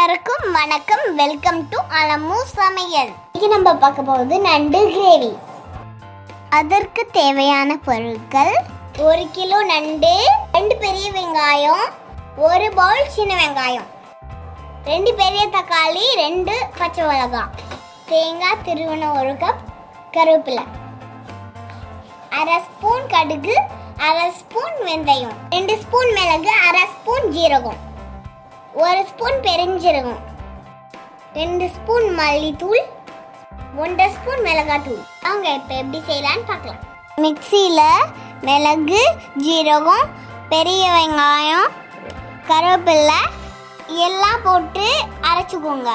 அனைவருக்கும் வணக்கம் welcome to Alamu சமையல் இன்னைக்கு நம்ம பார்க்க போகுது நண்டு கிரேவி அதற்கு தேவையான பொருட்கள் ஒரு கிலோ நண்டு ரெண்டு பெரிய வெங்காயம் ஒரு பவுல் சின்ன வெங்காயம் ரெண்டு பெரிய தக்காளி ரெண்டு பச்சை மிளகாய் தேங்காய் திருவன ஒரு கப் கருவேப்பிலை அரை ஸ்பூன் கடுகு அரை ஸ்பூன் வெந்தயம் ரெண்டு ஸ்பூன் மிளகு அரை ஸ்பூன் ஜீரகம் ஒரு ஸ்பூன் பெருஞ்சீரகம் ரெண்டு ஸ்பூன் மல்லித்தூள் ஒன்றரை ஸ்பூன் மிளகாத்தூள் வாங்க இப்போ எப்படி செய்யலான்னு பார்க்கலாம் மிக்சியில் மிளகு ஜீரகம் பெரிய வெங்காயம் கருவேப்பிலை எல்லாம் போட்டு அரைச்சிக்கோங்க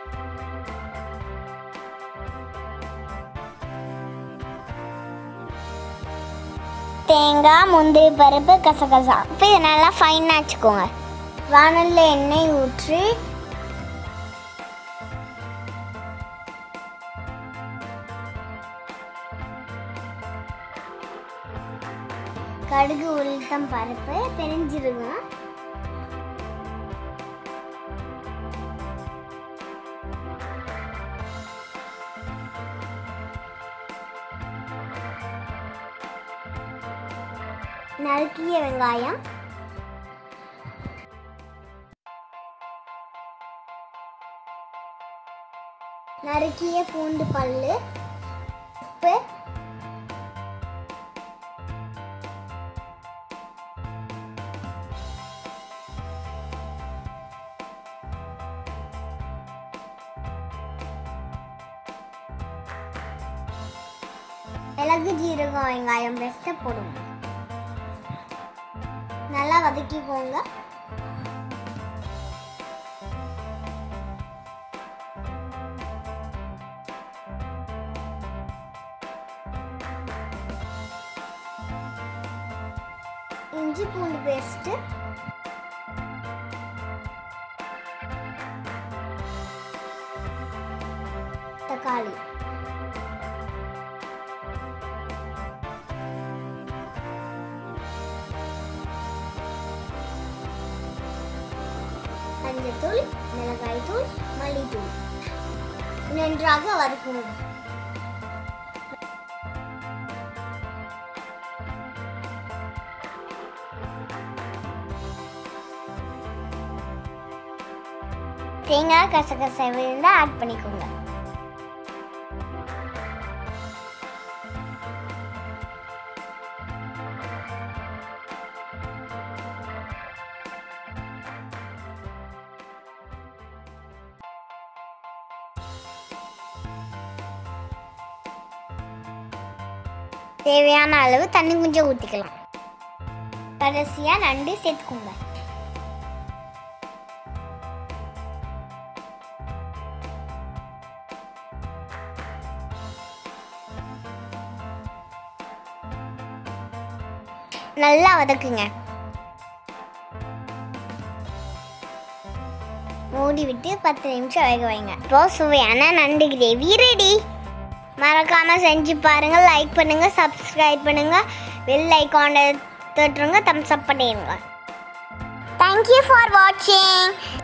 தேங்காய் முந்திரி பருப்பு கசகசா இப்போ இதை நல்லா ஃபைனாக வச்சுக்கோங்க வானலில் எண்ணெய் ஊற்றி கடுகு உளுத்தம் பருப்பு பெரிஞ்சிருங்க நறுக்கிய வெங்காயம் நறுக்கிய பூண்டு பல்லு உப்பு மிளகு ஜீரகம் வெங்காயம் பெஸ்ட்டை போடுங்க நல்லா வதக்கிக்கோங்க இஞ்சி பூண்டு பேஸ்ட்டு தக்காளி மஞ்சத்தூள் மிளகாய்த்தூள் மல்லித்தூள் நன்றாக வதக்கணும் தேங்காய் கசகசை விழுந்தா ஆட் பண்ணிக்கோங்க தேவையான அளவு தண்ணி கொஞ்சம் ஊற்றிக்கலாம் கடைசியாக நண்டு சேர்த்துக்கோங்க நல்லா வதக்குங்க மூடி விட்டு பத்து நிமிஷம் வேக வைங்க இப்போ சுவையான நண்டு கிரேவி ரெடி மறக்காம செஞ்சு பாருங்க லைக் பண்ணுங்க சப்ஸ்கிரைப் பண்ணுங்க பெல் ஐக்கானை தொட்டுருங்க தம்ஸ் அப் பண்ணிடுங்க தேங்க்யூ ஃபார் வாட்சிங்